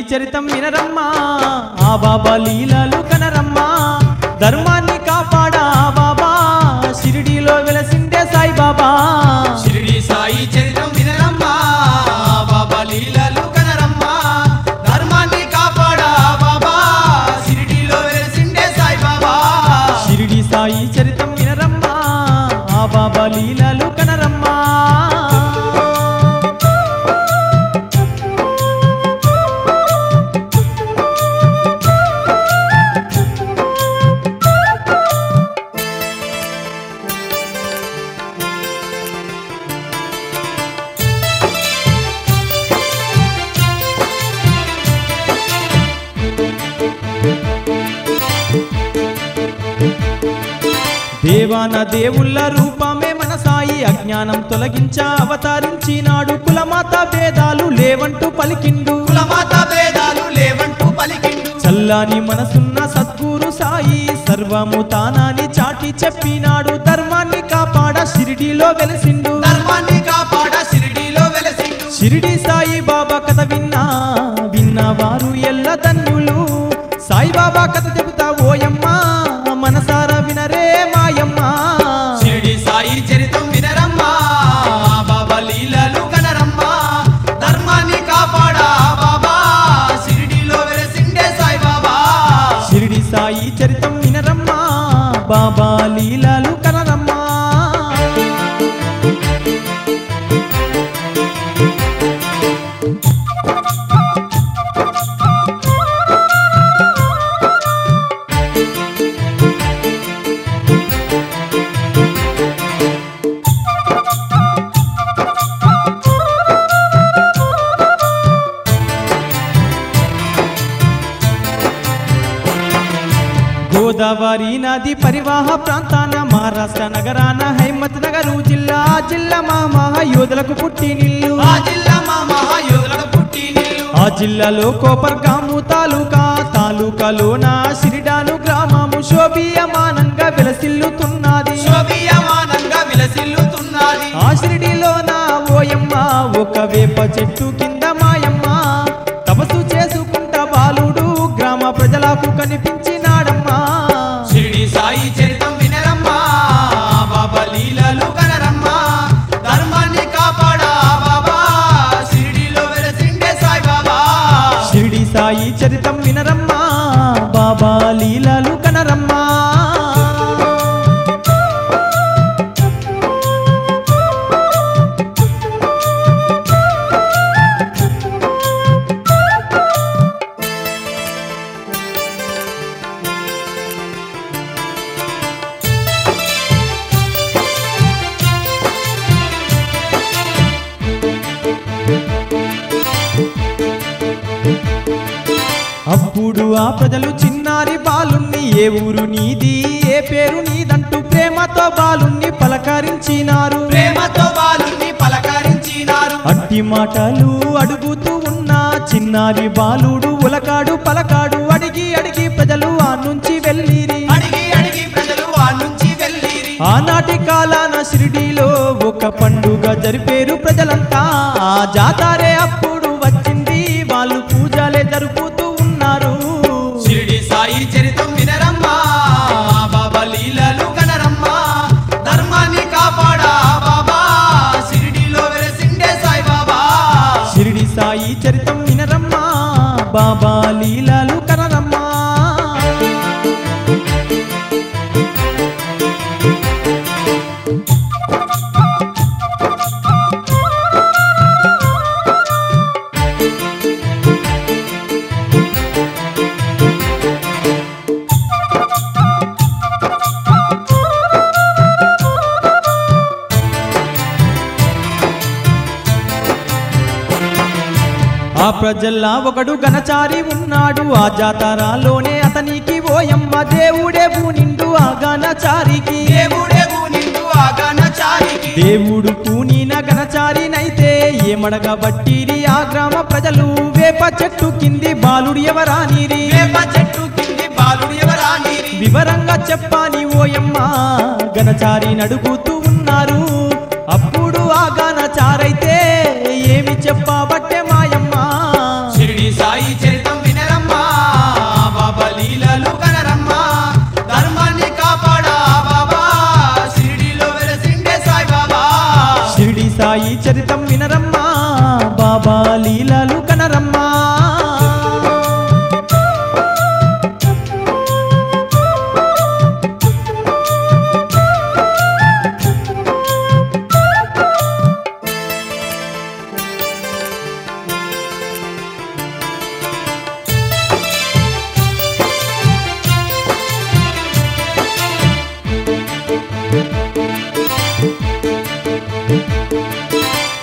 చరితం వినరమ్మా ఆ బాబా లీలలు కనరమ్మా ధర్మాన్ని కాపాడా ఆ బాబా షిరిడీలో వెలసిండే సాయిబాబా షిరిడి సాయి చరిత్రం వినరమ్మా బాబా లీలలు కనరమ్మా ధర్మాన్ని కాపాడా బాబా షిరిడిలో వెలిసిండే సాయి బాబా షిరిడి సాయి చరితం వినరమ్మా ఆ బాబా లీలలు కనరమ్మా దేవాన దేవుళ్ళ రూపమే మన సాయి అజ్ఞానం తొలగించ అవతరించినాడు కులమాత భేదాలు లేవంటూ పలికిండు కులమాత భేదాలు లేవంటూ పలికిండు చల్లాని మనసున్న సద్గురు సాయి సర్వము తానాని చాటి చెప్పినాడు ధర్మాన్ని కాపాడ షిరిడిలో వెలిసిండు ధర్మాన్ని కాపాడా షిరిడిలో వెలసిండు షిరిడి సాయి బాబా కథ విన్నా విన్నవారు ఎల్ల ధన్యులు సాయి బాబా కథ చెబుతా ఓయమ్మా మనసారా వినరే మాయమ్మా షిరిడి సాయి చరితం వినరమ్మా బాబా లీలలు కనరమ్మా ధర్మాన్ని కాపాడా బాబా షిరిడిలో వెలసిండే సాయి బాబా షిరిడి సాయి చరితం వినరమ్మా బాబా లీలలు కనరమ్మా గోదావరి నది పరివాహ ప్రాంతాన మహారాష్ట్ర నగరాన హైమత్ నగరు జిల్లా ఆ జిల్లా మా మహాయోధులకు పుట్టినిల్లు ఆ జిల్లా మా మహాయోధులకు పుట్టి నిల్లు ఆ జిల్లాలో కోపర్గాము తాలూకా తాలూకాలోన సిరిడాను గ్రామము శోభియమానంగా వెలసిల్లుతున్నది శోభియమానంగా విలసిల్లుతున్నది ఆ షిరిడిలోన ఓయమ్మ ఒక వేప చెట్టు కింద మాయమ్మ తపస్సు చేసుకుంటా బాలుడు గ్రామ ప్రజలకు కనిపించినాడమ్మా షిరిడి సాయి చరితం వినరమ్మా బాబా లీలలు కనరమ్మా ధర్మాన్ని కాపాడా బాబా షిరిడిలో వెలసిండే సాయి బాబా షిరిడి సాయి చరితం వినరమ్మా బాబా లీలలు కనరమ్మా అప్పుడు ఆ ప్రజలు చిన్నారి బాలుణ్ణి ఏ ఊరు నీది ఏ పేరు నీదంటూ ప్రేమతో బాలుణ్ణి పలకరించినారు ప్రేమతో బాలుని పలకరించినారు అట్టి మాటలు అడుగుతూ ఉన్న చిన్నారి బాలుడు ఉలకాడు పలకాడు అడిగి అడిగి ప్రజలు ఆ నుంచి వెళ్ళిరి అడిగి అడిగి ప్రజలు ఆ నుంచి వెళ్ళిరి ఆనాటి కాలాన షిరిడీలో ఒక పండుగ జరిపేరు ప్రజలంతా ఆ జాతారే అప్పుడు వచ్చింది వాళ్ళు పూజలే జరుపుతూ ఉన్నారు షిరిడి సాయి చరితం వినరమ్మా బాబా లీలలు కనరమ్మా ధర్మాన్ని కాపాడా బాబా షిరిడిలో వెలసిండే సాయి బాబా షిరిడి సాయి చరితం వినరమ్మా బాబా లీలలు కనరమ్మా ఆ ప్రజల్లా ఒకడు గణచారి ఉన్నాడు ఆ జాతరాలోనే అతనికి ఓయమ్మ దేవుడే నిండు ఆ గణచారికి దేవుడే నిండు ఆగాన చారికి దేవుడు పూనిన గణచారినైతే ఏమడగా బట్టిరి ఆ గ్రామ ప్రజలు వేప చెట్టు కింది బాలుడు ఎవరానిరి వేప చెట్టు కింది బాలుడు ఎవరా నీరి వివరంగా చెప్పాని ఓయమ్మ గణచారి నడుగుతూ ఉన్నారు అప్పుడు ఆ గణచారైతే ఏమి చెప్పబట్టే మాయమ్మ షిరిడి సాయి చరిత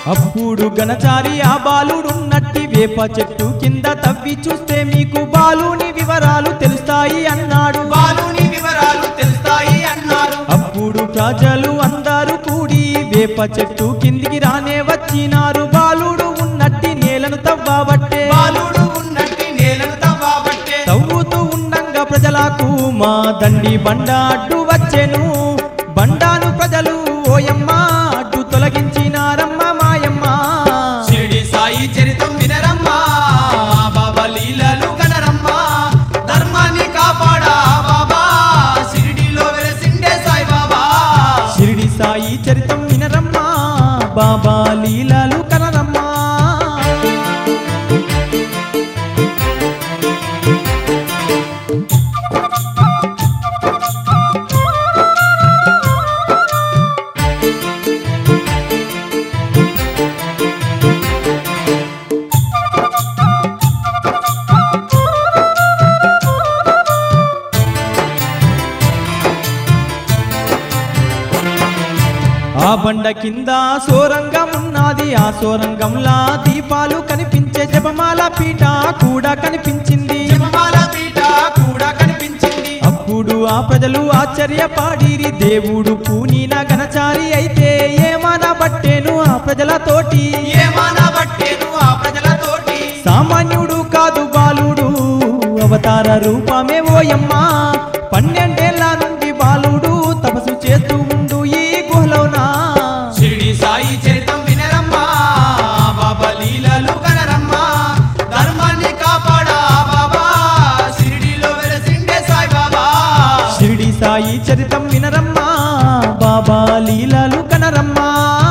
అప్పుడు గణచారి ఆ బాలుడున్నట్టి వేప చెట్టు కింద తవ్వి చూస్తే మీకు బాలుని వివరాలు తెలుస్తాయి అన్నాడు బాలుని వివరాలు తెలుస్తాయి అన్నారు అప్పుడు ప్రజలు అందరూ కూడి వేప చెట్టు కిందికి రానే వచ్చినారు బాలుడు ఉన్నట్టి నేలను తవ్వబట్టే బాలుడు ఉన్నట్టి నేలను తవ్వబట్టే తవ్వుతూ ఉండంగా ప్రజలకు మా దండి బండ అడ్డు వచ్చెను బండాను ప్రజలు ఓయమ్మ అడ్డు తొలగించినారమ్మ మాయమ్మ షిరిడి సాయి చరితం వినరమ్మా బాబా లీలలు కనరమ్మా ధర్మాన్ని కాపాడా బాబా షిరిడిలో వెలసిండే సాయి బాబా షిరిడి సాయి చరితం వినరమ్మా బాబా లీలలు కనరమ్మా ఆ బండ కింద సోరంగం ఉన్నది ఆ సోరంగంలా దీపాలు కనిపించే జపమాల పీట కూడా కనిపించింది జపమాల పీట కూడా కనిపించింది అప్పుడు ఆ ప్రజలు ఆశ్చర్యపాడిరి దేవుడు పూనిన గణచారి అయితే ఏమన బట్టేను ఆ ప్రజలతోటి ఏమానా బట్టేను ఆ ప్రజలతోటి సామాన్యుడు కాదు బాలుడు అవతార రూపమే ఓయమ్మ పన్నెండేళ్ల నుండి బాలుడు తపస్సు చేస్తూ ఉండు ఈ గుహలోనా షిరిడి సాయి చరితం వినరమ్మా బాబా లీలలు కనరమ్మా ధర్మాన్ని కాపాడా బాబా షిరిడిలో వెలసిండే సాయి బాబా షిరిడి సాయి చరితం వినరమ్మా బాబా లీలలు కనరమ్మా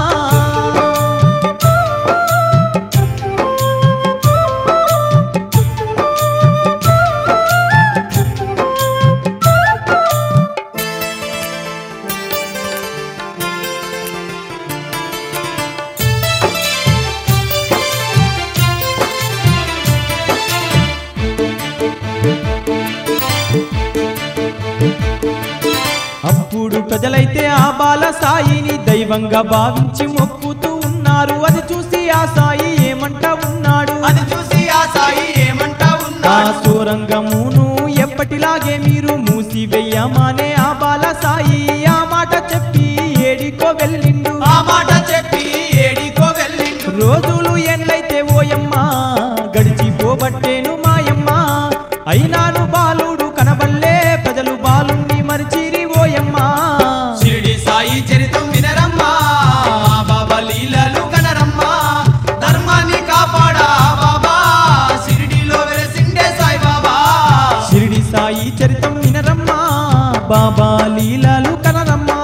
అప్పుడు ప్రజలైతే ఆ బాల సాయిని దైవంగా భావించి మొక్కుతూ ఉన్నారు అది చూసి ఆ సాయి ఏమంటా ఉన్నాడు అది చూసి ఆ సాయి ఏమంటా ఆ ఉన్నాడు సూరంగమును ఎప్పటిలాగే మీరు మూసి వెయ్యమానే ఆ బాల సాయి ఆ మాట చెప్పి ఏడికో వెళ్ళిండు ఆ మాట చెప్పి ఏడికో వెళ్ళిండు రోజులు ఎన్నైతే ఓయమ్మ గడిచిపోబట్టేను మాయమ్మ అయినాను బాలుడు కనబల్లే ప్రజలు బాలుణ్ణి మరిచిరి ఓయమ్మ షిరిడి సాయి చరితం వినరమ్మా బాబా లీలలు కనరమ్మా ధర్మాన్ని కాపాడా బాబా షిరిడిలో వెలసిండే సాయి బాబా షిరిడి సాయి చరితం వినరమ్మా బాబా లీలలు కనరమ్మా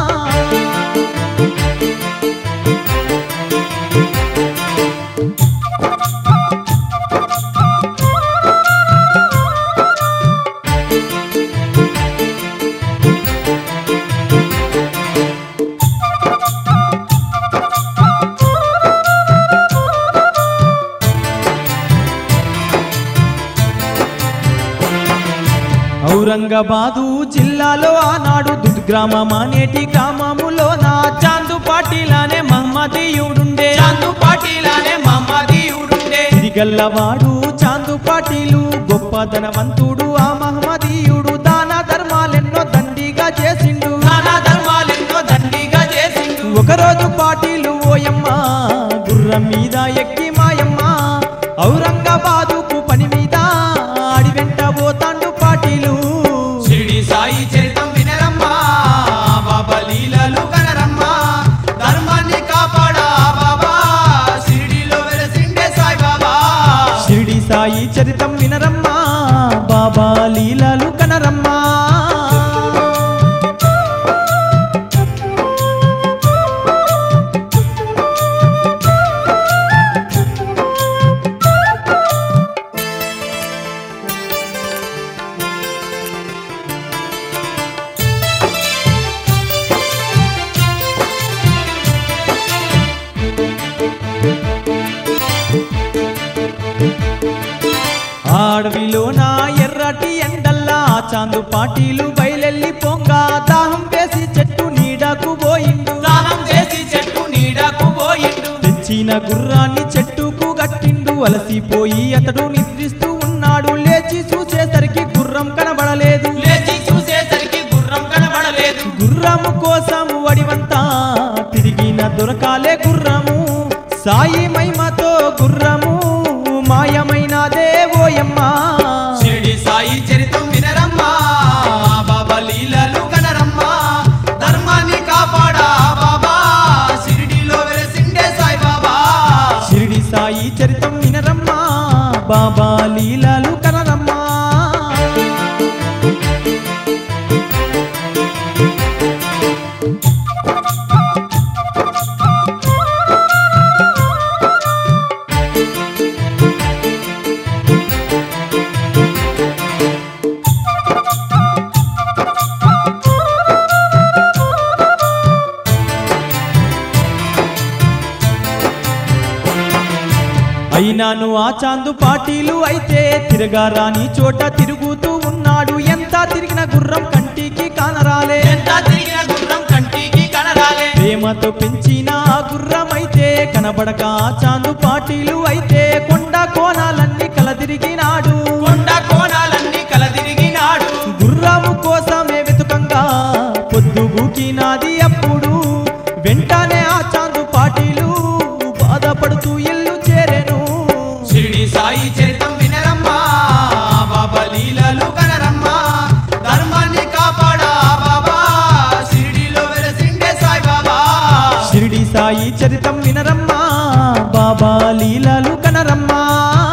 ఔరంగాబాదు జిల్లాలో ఆనాడు దుర్గ్రామం అనేటి గ్రామములో నా చాందు పాటిలానే మహమ్మదీయుడుండే చాందు పాటిలానే మమ్మదీయుడుండే తిరిగల్లవాడు చాందు పాటీలు గొప్ప ధనవంతుడు ఆ మహమ్మదీయుడు దాన ధర్మాలెన్నో దండిగా చేసిండు నానా ధర్మాలెన్నో దండిగా చేసిండు ఒకరోజు పాటీలు ఓయమ్మ గుర్రం మీద ఎక్కి మాయమ్మ ఔరంగాబాదుకు పని మీద ఆడి వెంట పోతాండు పాటీలు షిరిడి సాయి చరితం వినరమ్మా బాబా లీలలు కనరమ్మా ధర్మాన్ని కాపాడా బాబా షిరిడిలో వెలసిండే సాయి బాబా షిరిడి సాయి చరితం వినరమ్మా బాబా లీలలు కనరమ్మా అడవిలో నా ఎర్రటి ఎండల్లా చాందు పాటీలు బయలెల్లి పొంగ దాహం వేసి చెట్టు నీడకు పోయిండు దానం చేసి చెట్టు నీడకు పోయిండు తిరిగిన గుర్రాన్ని చెట్టుకు గట్టిండు అలసిపోయి అతడు నిద్రిస్తూ ఉన్నాడు లేచి చూసేసరికి గుర్రం కనబడలేదు లేచి చూసేసరికి గుర్రం కనబడలేదు గుర్రము కోసము వడివంతా తిరిగిన దొరకాలే గుర్రము సాయి మహిమతో గుర్రము మాయమైనదే ఓయమ్మా షిరిడి సాయి చరితం వినరమ్మా బాబా లీలలు కనరమ్మా ధర్మాన్ని కాపాడా బాబా షిరిడిలో వెలసిండే సాయి బాబా షిరిడి సాయి చరితం వినరమ్మా బాబా లీలలు కనరమ్మా అయినాను ఆ చాందు పాటీలు అయితే తిరగారాని చోట తిరుగుతూ ఉన్నాడు ఎంత తిరిగిన గుర్రం కంటికి కానరాలే ఎంత తిరిగిన గుర్రం కంటికి కనరాలే ప్రేమతో పెంచిన ఆ గుర్రం అయితే కనబడక ఆ చాందు పాటీలు అయితే కొండ కోణాలన్నీ కలదిరిగినాడు కొండ కోణాలన్నీ కలదిరిగినాడు గుర్రము కోసమే వెతుకంగా పొద్దుగూకినాది అప్పుడు వెంటనే ఆ చాందు పాటీలు బాధపడుతూ ఇల్లు చేరెను షిరిడి సాయి చరితం వినరమ్మా బాబా లీలలు కనరమ్మా ధర్మాన్ని కాపాడా బాబా షిరిడిలో వెలసిండే సాయి బాబా షిరిడి సాయి చరితం వినరమ్మా బాబా లీలలు కనరమ్మా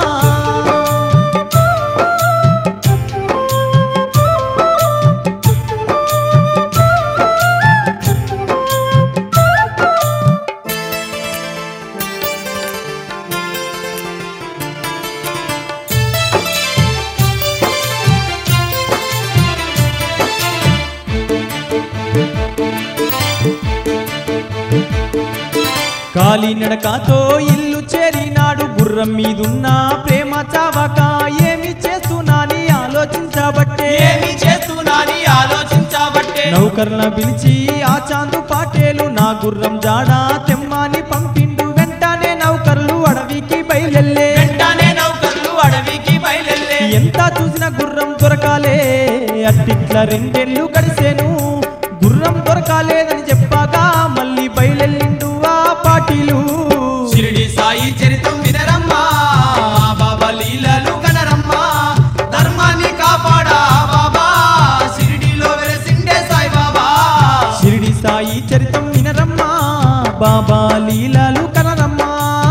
కాలినడకతో ఇల్లు చేరినాడు గుర్రం మీదున్న ప్రేమ చావక ఏమి చేస్తున్నాని ఆలోచించబట్టే ఏమి చేస్తున్నాని ఆలోచించబట్టే నౌకర్ల పిలిచి ఆ చాందు పాటేలు నా గుర్రం జాడా తెమ్మని పంపిండు వెంటనే నౌకర్లు అడవికి బయలెళ్ళే వెంటనే నౌకర్లు అడవికి బయలుదేరే ఎంత చూసిన గుర్రం దొరకాలే అట్టిట్ల రెండేళ్ళు గడిసేను గుర్రం దొరకాలేదని చెప్పాగా మళ్ళీ బయలెళ్ళిండు ఆ పాటీలు షిరిడి సాయి చరితం వినరమ్మా బాబా లీలలు కనరమ్మా ధర్మాన్ని కాపాడా బాబా షిరిడిలో వెలసిండే సాయి బాబా షిరిడి సాయి చరితం వినరమ్మా బాబా లీలాలు కనరమ్మా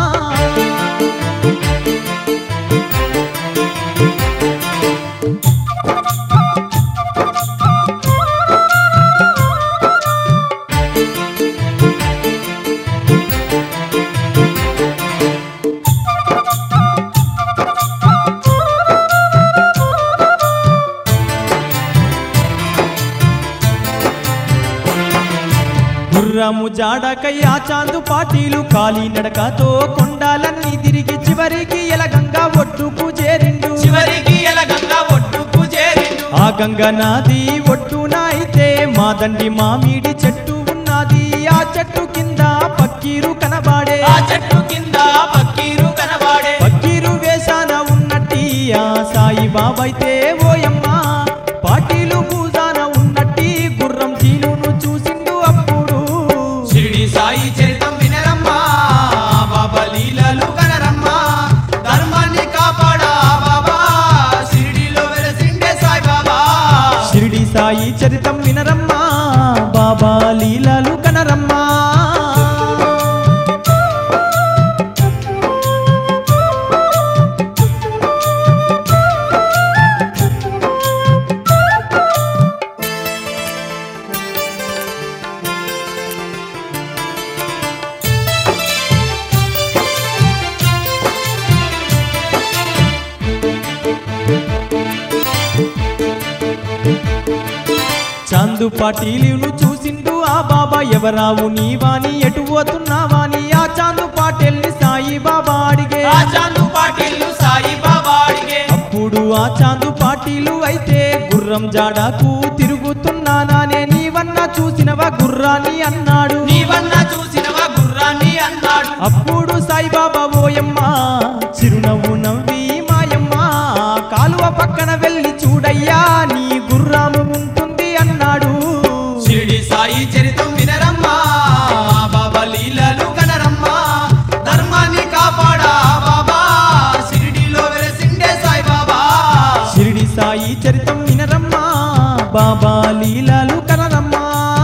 గుర్రము జాడకై ఆ చాందు పాటీలు కాలి నడకతో కొండాలన్నీ తిరిగి చివరికి ఎలగంగా ఒడ్డుకు చేరిండు చివరికి ఎలగంగా ఒడ్డుకు చేరిండు ఆ గంగ నది ఒడ్డున అయితే మాదండి మామిడి చెట్టు ఉన్నది ఆ చెట్టు కింద పక్కీరు కనబాడే ఆ చెట్టు కింద పక్కీరు కనబాడే పక్కీరు వేషాన ఉన్నట్టి ఆ సాయి బాబైతే ఓయమ్మ పాటీలు పూజాన ఉన్నట్టి గుర్రం చీనును చూసిండు అప్పుడు షిరిడి సాయి చరితం వినరమ్మా బాబా లీలలు కనరమ్మా ధర్మాన్ని కాపాడా బాబా షిరిడిలో వెలసిండే సాయి బాబా షిరిడి సాయి చరితం వినరమ్మా బాబా లీలాలు కనరమ్మా చాందు పాటీలును చూసిండు ఆ బాబా ఎవరావు నీవాని ఎటు పోతున్నావాని ఆ చాందు పాటెల్ని సాయి బాబా అడిగే ఆ చాందు పాటిల్లు సాయి బాబా అడిగే అప్పుడు ఆ చాందు పాటీలు అయితే గుర్రం జాడాకు తిరుగుతున్నానానే నీవన్నా చూసినవా గుర్రాన్ని అన్నాడు నీవన్నా చూసినవా గుర్రాన్ని అన్నాడు అప్పుడు సాయి బాబా లీలలు కనరమ్మా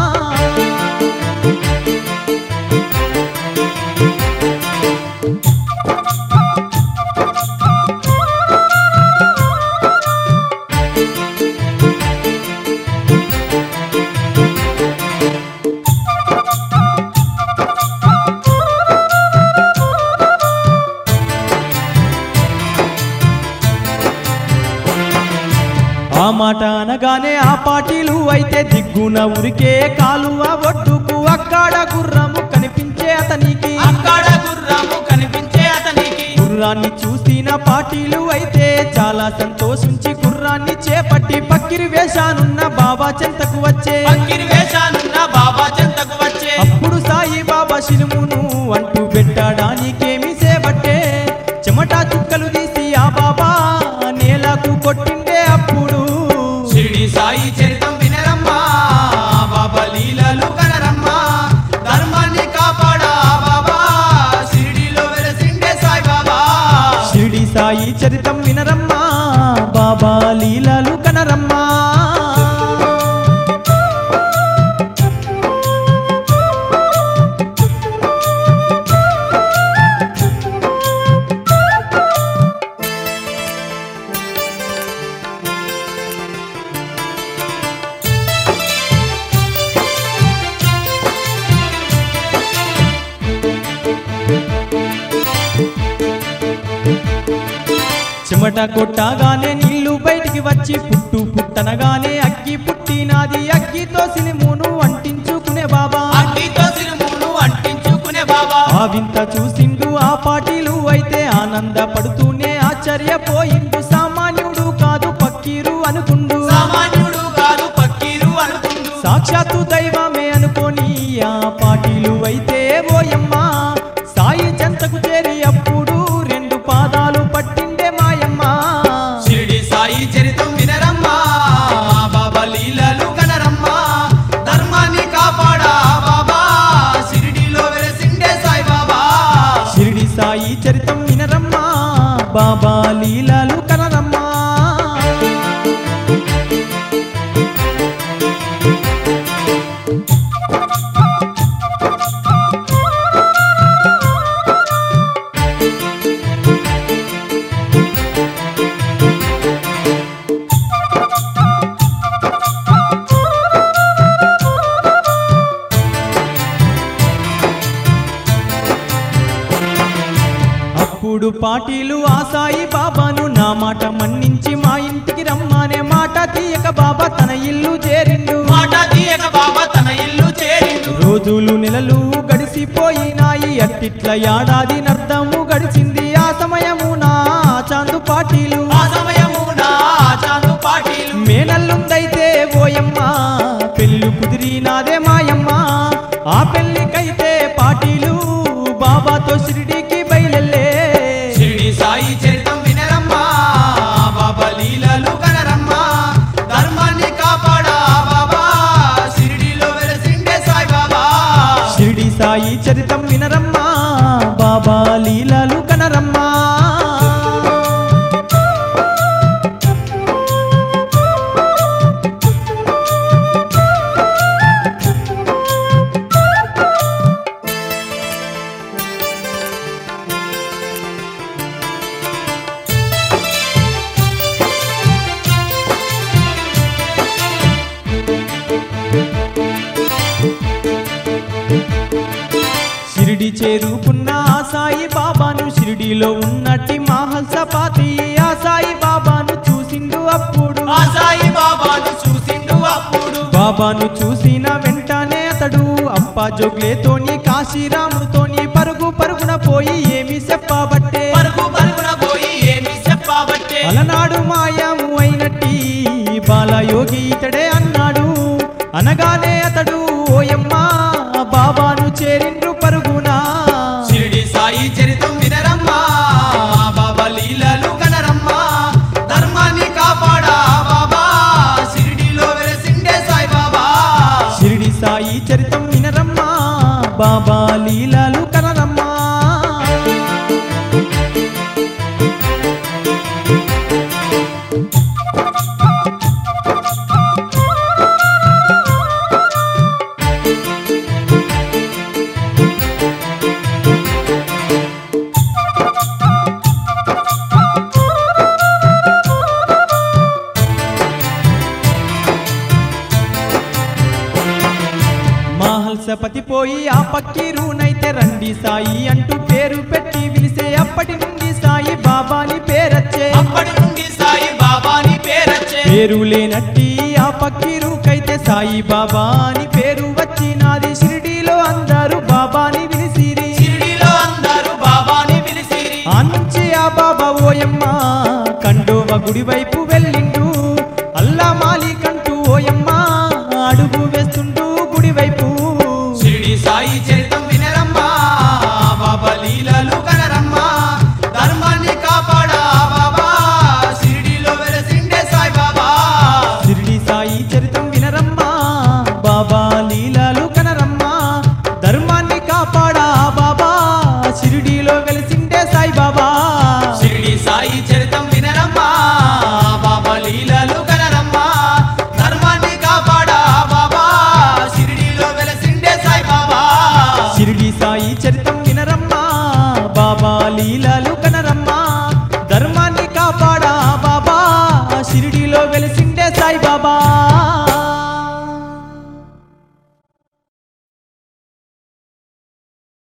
ఆ మాట అనగానే ఆ పాటీలు అయితే దిగ్గున ఉరికే కాలువ ఒడ్డుకు అక్కడ గుర్రము కనిపించే అతనికి అక్కడ గుర్రము కనిపించే అతనికి గుర్రాన్ని చూసిన పాటీలు అయితే చాలా సంతోషించి గుర్రాన్ని చేపట్టి పక్కిరి వేషానున్న బాబా చెంతకు వచ్చే పక్కిరి వేషానున్న బాబా చెంతకు వచ్చే అప్పుడు సాయి బాబా శిలుమును అంటూ పెట్టడానికేమి సేబట్టే చెమట చుక్కలు తీసి ఆ బాబా నేలకు కొట్టిండే అప్పుడు షిరిడి సాయి చరితం వినరమ్మా బాబా లీలలు కనరమ్మా ధర్మాన్ని కాపాడా బాబా షిరిడిలో వెలసిండే సాయి బాబా షిరిడి సాయి చరితం వినరమ్మా బాబా లీలలు కనరమ్మా చెమట కొట్టగానే నీళ్లు బయటికి వచ్చి పుట్టు పుట్టనగానే అగ్గి పుట్టినాది అగ్గితో సినిమును అంటించుకునే బాబా అగ్గితో సిరుమును అంటించుకునే బాబా ఆ వింత చూసిండు ఆ పాటీలు అయితే ఆనందపడుతూనే ఆశ్చర్యపోయిండు సామాన్యుడు కాదు పక్కీరు అనుకుండు సామాన్యుడు కాదు పక్కీరు అనుకుండు సాక్షాత్తు దైవమే అనుకోని ఆ పాటీలు అయితే ఓయమ్మ సాయి చెంతకు చేరి అప్పుడు రెండు పాదాలు పట్టిండే మాయమ్మ షిరిడి సాయి చరితం వినరమ్మా బాబా లీలలు కనరమ్మా ధర్మాన్ని కాపాడా బాబా షిరిడిలో వెలసిండే సాయి బాబా షిరిడి సాయి చరితం వినరమ్మా బాబా లీలలు కనరమ్మా అప్పుడు పాటీలు ఆ సాయి బాబాను నా మాట మన్నించి మా ఇంటికి రమ్మానే మాట తీయక బాబా తన ఇల్లు చేరిండు మాట తీయక బాబా తన ఇల్లు చేరిండు రోజులు నెలలు గడిసిపోయినాయి అట్టిట్ల ఏడాది నర్ధము గడిచింది ఆ సమయము నా చాందు పాటీలు ఆ సమయము నా చాను పాటీలు మేనల్లుందైతే ఓయమ్మ పెళ్ళి కుదిరినాదే మాయమ్మ ఆ పెళ్ళికైతే పాటీలు బాబాతో షిరిడీకి బయలెళ్ళే షిరిడి సాయి చరితం వినరమ్మా బాబా లీలలు కనరమ్మా ధర్మాన్ని కాపాడా బాబా షిరిడిలో వెలసిండే సాయి బాబా షిరిడి సాయి చరితం వినరమ్మా బాబా లీలలు కనరమ్మా షిరిడి చేరుకున్న ఆ సాయి బాబాను షిరిడిలో ఉన్నట్టి మహల్సపాతి ఆ సాయి బాబాను చూసిండు అప్పుడు ఆ సాయి బాబాను చూసిండు అప్పుడు బాబాను చూసిన వెంటనే అతడు అప్ప జోగ్లేతోని కాశీరాముతోని పరుగు పరుగున పోయి ఏమి చెప్పబట్టే పరుగు పరుగున పోయి ఏమి చెప్పబట్టే అలనాడు మాయాము అయినట్టి బాలయోగి ఇతడే అన్నాడు అనగానే అతడు ఓయమ్మ బాబాను చేరిండ్రు పరుగునా షిరిడి సాయి చరితం వినరమ్మా బాబా లీలలు కనరమ్మా ధర్మాన్ని కాపాడా బాబా షిరిడిలో వెలసిండే సాయి బాబా షిరిడి సాయి చరితం వినరమ్మా బాబా లీలలు కనరమ్మా ఆశపతి పోయి ఆ పక్కీరునైతే రండి సాయి అంటూ పేరు పెట్టి పిలిసే అప్పటి నుండి సాయి బాబాని పేరచ్చే అప్పటి నుండి సాయి బాబాని పేరచ్చే పేరు లేనట్టి ఆ పక్కీరుకైతే సాయి బాబా అని పేరు వచ్చినాది షిరిడీలో అందరూ బాబాని పిలిసిరి షిరిడిలో అందరూ బాబాని పిలిసిరి ఆ నుంచి ఆ బాబా ఓయమ్మ కండోవ గుడి వైపు